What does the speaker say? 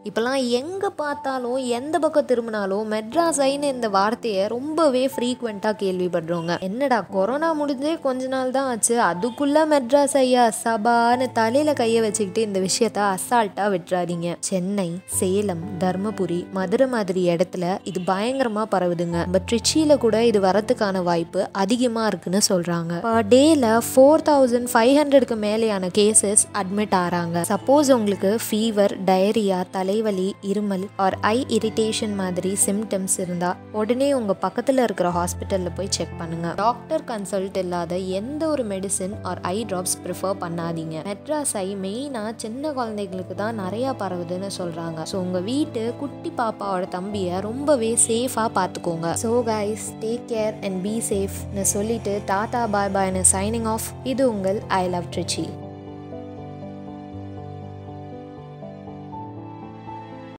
இப்போல்லாம் எங்கே பார்த்தாலும் எந்த பக்கம் திரும்பினாலும் மெட்ராஸ் ஐன்னு இந்த வார்த்தையை ரொம்பவே ஃப்ரீக்வெண்ட்டாக கேள்விப்படுறோங்க என்னடா கொரோனா முடிஞ்சே கொஞ்ச நாள் தான் ஆச்சு அதுக்குள்ளே மெட்ராஸ் ஐயா சபான்னு தலையில் கையை வச்சுக்கிட்டு இந்த விஷயத்த அசால்ட்டாக விட்டுறாதீங்க சென்னை சேலம் தர்மபுரி மதுரை மாதிரி இடத்துல இது பயங்கரமாக பரவுதுங்க பட் ட்ரிச்சியில் கூட இது வரத்துக்கான வாய்ப்பு அதிகமாக இருக்குன்னு சொல்கிறாங்க பர் டேல ஃபோர் தௌசண்ட் ஃபைவ் ஹண்ட்ரடுக்கு மேலேயான கேசஸ் அட்மிட் ஆகிறாங்க சப்போஸ் உங்களுக்கு ஃபீவர் டயரியா தலைவலி இருமல் ஆர் ஐ இரிட்டேஷன் மாதிரி சிம்டம்ஸ் இருந்தால் உடனே உங்கள் பக்கத்தில் இருக்கிற ஹாஸ்பிட்டலில் போய் செக் பண்ணுங்க டாக்டர் கன்சல்ட் இல்லாத எந்த ஒரு medicine or eye drops prefer பண்ணாதீங்க மெட்ராஸ் ஐ மெயினாக சின்ன குழந்தைங்களுக்கு தான் நிறையா பரவுதுன்னு சொல்கிறாங்க ஸோ உங்கள் வீட்டு குட்டி பாப்பாவோட தம்பியை ரொம்பவே சேஃபாக பார்த்துக்கோங்க so guys take care and be சேஃப்னு சொல்லிட்டு டாடா பாய் பாய்னு சைனிங் ஆஃப் இது உங்கள் ஐ லவ் ட்ரிச்சி